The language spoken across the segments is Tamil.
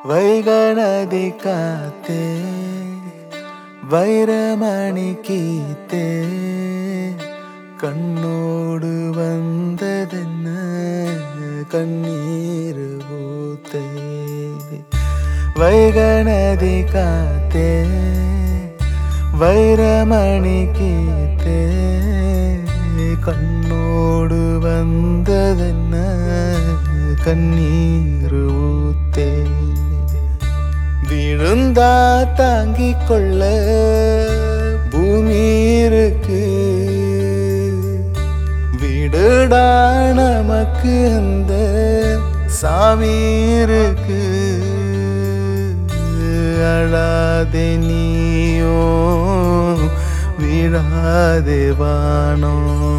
வைகணதி காத்தே வைரமணி கீத்தே கண்ணோடு வந்ததென்ன கண்ணீர் ஊத்தே வைகணதி காத்தே வைரமணி கீத்தே கண்ணோடு வந்ததென்ன கண்ணீர் ஊத்தே விழுந்தா தாங்கிக் கொள்ள பூமி இருக்கு விடுடா நமக்கு அந்த சாமி இருக்கு அழாதே நீயோ விழாதே வானோ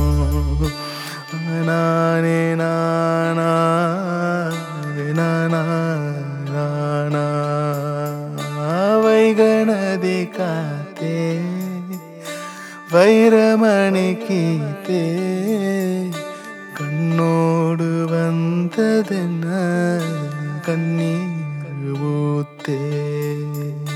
நானே நானா நானா நானா வைகணதி காத்தே வைரமணி கீத்தே கண்ணோடு வந்ததென்ன கண்ணீர் ஊத்தே